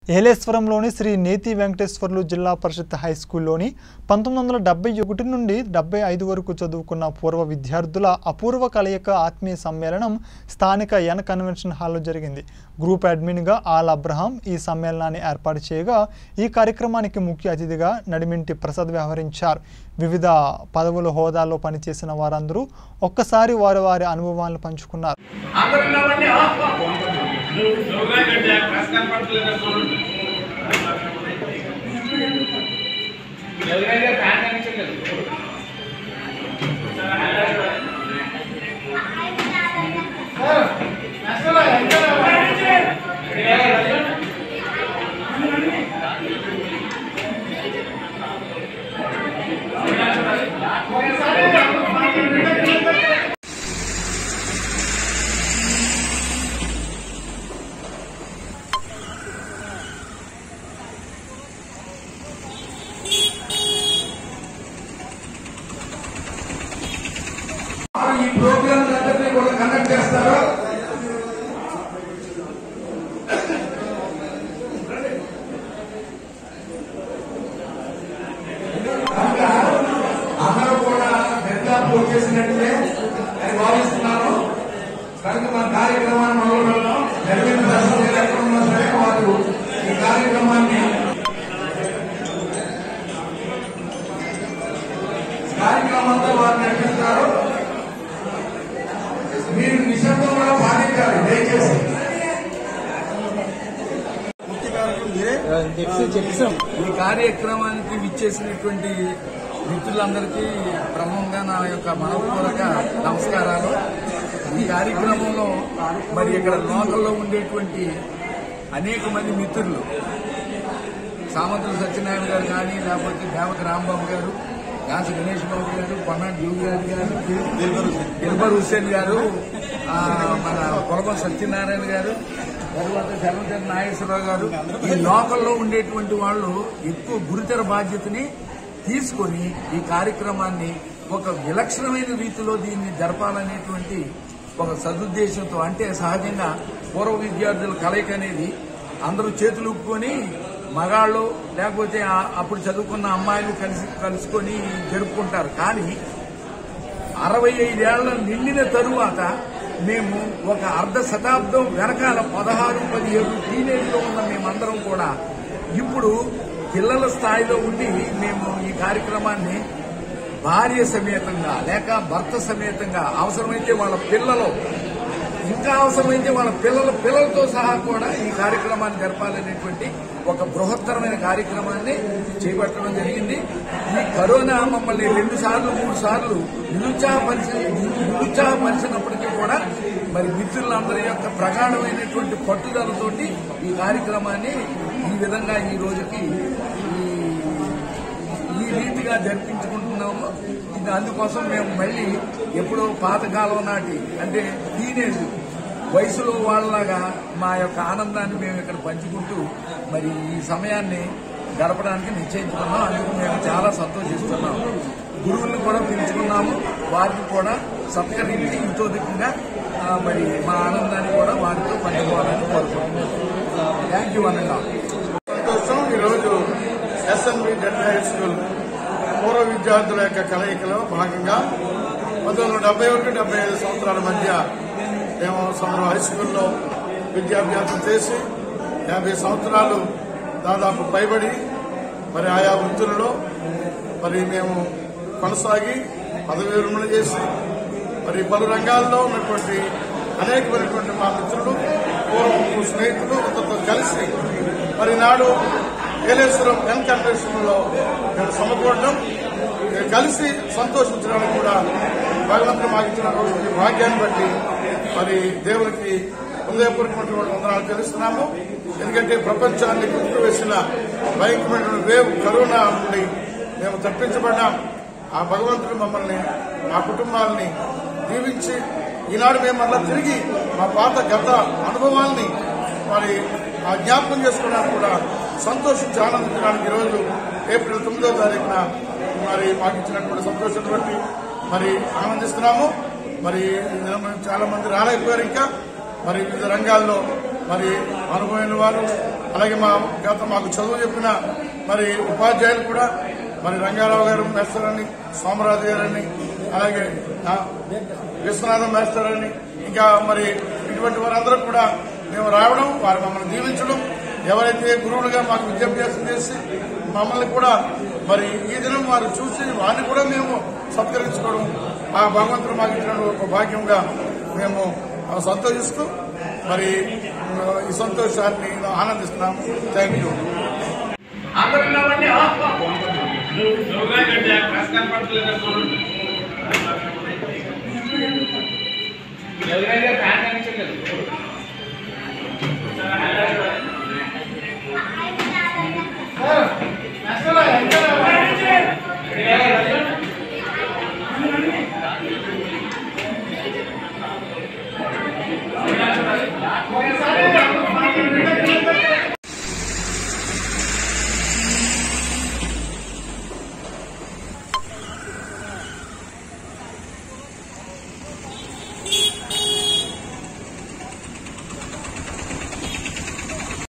ఏలేశ్వరంలోని శ్రీ నేతి వెంకటేశ్వర్లు జిల్లా పరిషత్ హై స్కూల్లోని పంతొమ్మిది వందల డెబ్బై ఒకటి నుండి డెబ్బై ఐదు వరకు చదువుకున్న పూర్వ విద్యార్థుల అపూర్వ కలయిక ఆత్మీయ సమ్మేళనం స్థానిక ఎన్ కన్వెన్షన్ హాల్లో జరిగింది గ్రూప్ అడ్మిన్గా ఆల్ అబ్రహాం ఈ సమ్మేళనాన్ని ఏర్పాటు చేయగా ఈ కార్యక్రమానికి ముఖ్య అతిథిగా నడిమింటి ప్రసాద్ వ్యవహరించారు వివిధ పదవుల హోదాల్లో పనిచేసిన వారందరూ ఒక్కసారి వారి వారి అనుభవాలను పంచుకున్నారు అందరూ ఉన్నామండి ఆహా. నువ్వుగా కట్టా కష్ట కనపడలేదు చూడండి ఎవరైనా ఫ్యాన్ కనిపించలేదు ఈ ప్రోగ్రామ్ అందరినీ కూడా కండక్ట్ చేస్తారు కనుక అందరూ కూడా పెద్ద పూర్తి చేసినట్టుగా నేను భావిస్తున్నాను కనుక మన కార్యక్రమాన్ని మొదలు పెడదాం జరిగిన దర్శనం ఎక్కడ ఉన్నా సరే వారు ఈ కార్యక్రమాన్ని కార్యక్రమంతో వారు నడిపిస్తారు మీరు నిశ్శబ్దంగా పాటించాలి దయచేసి ఈ కార్యక్రమానికి విచ్చేసినటువంటి మిత్రులందరికీ క్రమంగా నా యొక్క మనపూర్వక నమస్కారాలు ఈ కార్యక్రమంలో మరి ఇక్కడ లోకల్లో ఉండేటువంటి అనేక మంది మిత్రులు సామంతుల సత్యనారాయణ గారు కానీ లేకపోతే దేవక రాంబాబు గారు గాంధీ గణేష్ బాబు గారు పొన్నాడు జూలు గారు గారు దిల్బర్ హుస్సేన్ గారు ఆ, మన కొలబ సత్యనారాయణ గారు తర్వాత శర్మచంద్ర నాగేశ్వరరావు గారు ఈ లోకల్లో ఉండేటువంటి వాళ్ళు ఎక్కువ గురుతర బాధ్యతని తీసుకొని ఈ కార్యక్రమాన్ని ఒక విలక్షణమైన రీతిలో దీన్ని జరపాలనేటువంటి ఒక సదుద్దేశంతో అంటే సహజంగా పూర్వ విద్యార్థుల కలయిక అనేది అందరూ చేతులు ఊపుకొని మగాళ్ళు లేకపోతే ఆ- అప్పుడు చదువుకున్న అమ్మాయిలు కలిసి కలుసుకొని జరుపుకుంటారు కానీ అరవై ఐదేళ్ల నిండిన తరువాత మేము ఒక అర్ధ శతాబ్దం వెనకాల పదహారు పదిహేడు టీనేజ్లో ఉన్న మేమందరం కూడా ఇప్పుడు పిల్లల స్థాయిలో ఉండి మేము ఈ కార్యక్రమాన్ని భార్య సమేతంగా లేక భర్త సమేతంగా అవసరమైతే వాళ్ళ పిల్లలు ఇంకా అవసరమైతే వాళ్ళ పిల్లల పిల్లలతో సహా కూడా ఈ కార్యక్రమాన్ని జరపాలనేటువంటి ఒక బృహత్తరమైన కార్యక్రమాన్ని చేపట్టడం జరిగింది ఈ కరోనా మమ్మల్ని రెండు సార్లు మూడు సార్లు నిరుత్సాహపరిచి నిరుత్సాహపరిచినప్పటికీ కూడా మరి మిత్రులందరి యొక్క ప్రగాఢమైనటువంటి పట్టుదలతోటి ఈ కార్యక్రమాన్ని ఈ విధంగా ఈ రోజుకి ఈ ఈ రీతిగా జరిపించుకుంటున్నాము ఇది అందుకోసం మేము మళ్ళీ ఎప్పుడో పాతకాలం నాటి అంటే టీనేజ్ వయసులో వాళ్ళలాగా మా యొక్క ఆనందాన్ని మేము ఇక్కడ పంచుకుంటూ మరి ఈ సమయాన్ని గడపడానికి నిశ్చయించుకున్నాం అందుకు మేము చాలా సంతోషిస్తున్నాము గురువులను కూడా పిలుచుకున్నాము వారిని కూడా సత్కరించి ఇంతోదికంగా ఆ, మరి మా ఆనందాన్ని కూడా వారితో పంచుకోవాలని కోరుకుంటున్నాం థ్యాంక్ యూ అన్నగా సంతోషం ఈరోజు ఎస్ఎన్బి డెడ్ హై స్కూల్ పూర్వ విద్యార్థుల యొక్క కలయికలో భాగంగా పంతొమ్మిది వందల డెబ్బై ఒకటి డెబ్బై ఐదు సంవత్సరాల మధ్య మేము సంవత్సరం హై స్కూల్లో విద్యాభ్యాసం చేసి యాభై సంవత్సరాలు దాదాపు పైబడి మరి ఆయా వృత్తులలో మరి మేము కొనసాగి పదవి విరమణ చేసి మరి పలు రంగాల్లో ఉన్నటువంటి అనేకమైనటువంటి మా మిత్రులు పూర్వపు స్నేహితులు అందరితో కలిసి మరి నాడు ఏలేశ్వరం ఎన్ కన్వెన్షన్లో మేము సమకూడడం మేము కలిసి సంతోషించడానికి కూడా భగవంతుడు మాకు ఇచ్చినటువంటి భాగ్యాన్ని బట్టి మరి దేవునికి హృదయపూర్వకమైనటువంటి వందనాలు తెలుస్తున్నాము ఎందుకంటే ప్రపంచాన్ని గుర్తు వేసిన భయంకరమైనటువంటి వేవ్ కరోనా నుండి మేము తప్పించబడ్డాం ఆ భగవంతుడు మమ్మల్ని మా కుటుంబాలని దీవించి ఈనాడు మేము మళ్ళా తిరిగి మా పాత గత అనుభవాల్ని మరి ఆ జ్ఞాపకం చేసుకోవడానికి కూడా సంతోషించి ఆనందించడానికి ఈరోజు ఏప్రిల్ తొమ్మిదో తారీఖున మరి మాకు ఇచ్చినటువంటి సంతోషాన్ని బట్టి మరి ఆనందిస్తున్నాము మరి ఈ దినం చాలా మంది రాలేకపోయారు ఇంకా మరి వివిధ రంగాల్లో మరి అనుభవమైన వారు అలాగే మా గత మాకు చదువు చెప్పిన మరి ఉపాధ్యాయులు కూడా మరి రంగారావు గారు మేస్టర్ అని సోమరాజు గారని అలాగే ఆ, విశ్వనాథం మేస్టర్ అని ఇంకా మరి ఇటువంటి వారందరూ కూడా మేము రావడం వారు మమ్మల్ని దీవించడం ఎవరైతే గురువులుగా మాకు విద్యాభ్యాసం చేసి మమ్మల్ని కూడా మరి ఈ దినం వారు చూసి వారిని కూడా మేము సత్కరించుకోవడం ఆ భగవంతుడు మాకు ఇచ్చిన ఒక భాగ్యంగా మేము ఆ, సంతోషిస్తూ మరి ఆ, ఈ సంతోషాన్ని ఆనందిస్తున్నాము థ్యాంక్ యూ అందరూ ఉన్నామండి నువ్వు నువ్వుగా కట్టా ప్రెస్ కనపడలేదు ఎవరైనా ఫ్యాన్ కనిపించలేదు